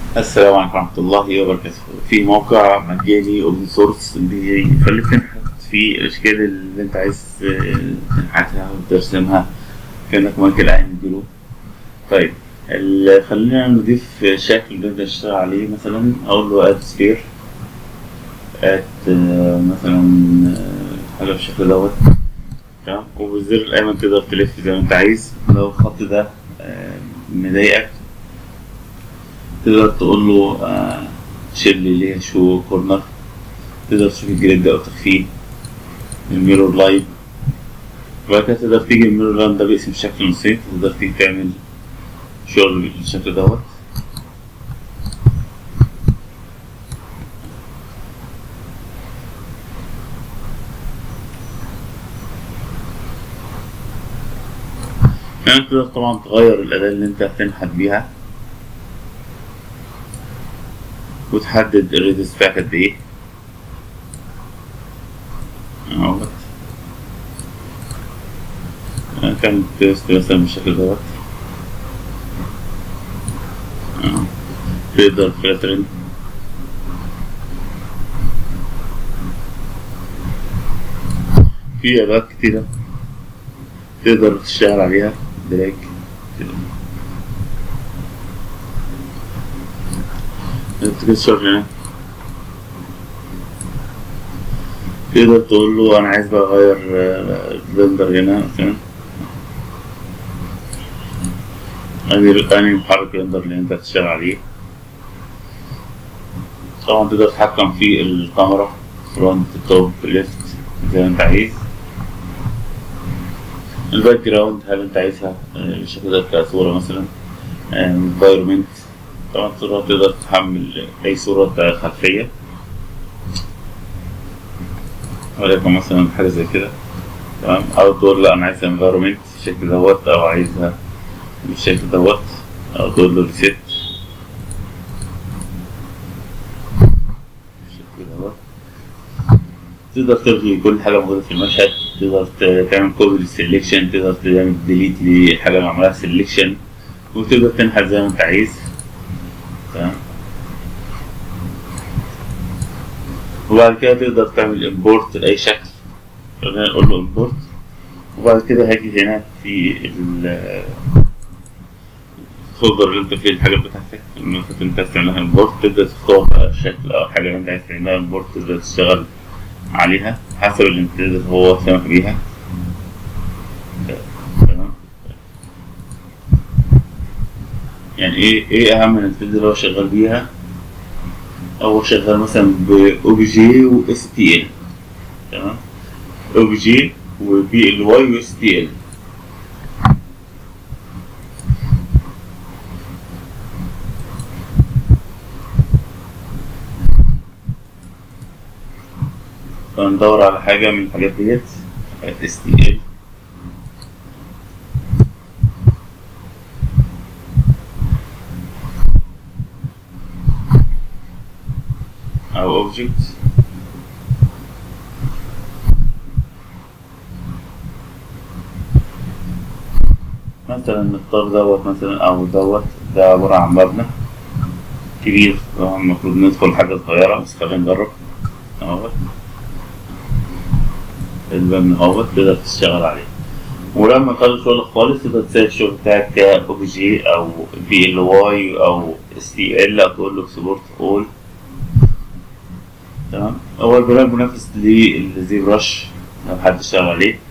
السلام عليكم ورحمة الله وبركاته في موقع مجاني اوبن سورس بيخليك تنحت فيه الأشكال اللي أنت عايز آه، تنحتها وترسمها كأنك مايكل أنجلو طيب ال- خلينا نضيف شكل نبدأ نشتغل عليه مثلا أقول له اد سفير اد مثلا آه، حاجة بالشكل دوت تمام وبالزر الأيمن تقدر تلف زي ما أنت عايز لو الخط ده آه، مضايقك تقدر تقول له آه، شيل لي ليه شو كورنر تقدر تشوف الجريد او تخفيه الميرور لاين وبعد كده تقدر تيجي الميرور لاين ده باسم شكل نصين تقدر تيجي تعمل شغل بالشكل دوت يعني تقدر طبعا تغير الأداة اللي أنت هتنحت بيها وتحدد الريدس بتاعك قد ايه اهوت كان تيست مثلا بالشكل دوت اه. تقدر فلاترين في أدوات كتيرة تقدر تشتغل عليها دراج كده تكسر هنا تقدر تقول له انا عايز بقى اغير البلندر هنا مثلا اني اني محرك البلندر اللي انت هتشتغل عليه طبعا تقدر تتحكم في الكاميرا فرونت توب ليفت زي ما انت عايز الباك جراوند هل انت عايزها آه، بالشكل ده كصورة مثلا انفايرمنت طبعا الصورة تقدر تحمل أي صورة خلفية وليكن مثلا حاجة زي كده تمام أو تقول لا أنا عايز انفيرومنت بالشكل دوت أو عايزها بالشكل دوت أو تقول له ريسيت بالشكل دوت تقدر تلغي كل حاجة موجودة في المشهد تقدر ت- تعمل كوبي للسلكشن تقدر تعمل ديليت لحاجة معمولها سلكشن وتقدر تنحت زي ما أنت عايز تمام وبعد كده تقدر تعمل امبورت لاي شكل خلينا نقول له امبورت وبعد كده هاجي هنا في ال- الفولدر اللي انت فيه الحاجات بتاعتك اللي انت انت عايز تعملها امبورت تبدا تختار بقى شكل او حاجه اللي انت عايز تعملها امبورت تبدا تشتغل عليها حسب الامتداد اللي هو سامح بيها تمام يعني ايه ايه اهم الامتداد اللي هو شغال بيها هو شغال مثلا باوبجي و اس تي ال تمام اوبجي وبي ال واي و اس تي ال فندور على حاجة من الحاجات ديت اس تي ال أو اوبجكت مثلا نختار دوت مثلا أو دوت ده عبارة عن مبنى كبير طبعا المفروض ندخل حاجة صغيرة بس خلينا نجرب اهوت المبنى اهوت تقدر تشتغل عليه ولما تخلص شغلك خالص تقدر تسيب الشغل بتاعك كأو جي أو بي ال واي أو اس تي ال أو تقول له اكسبورت اول تمام هو البرنامج منافس للزي برش لو حد اشتغل عليه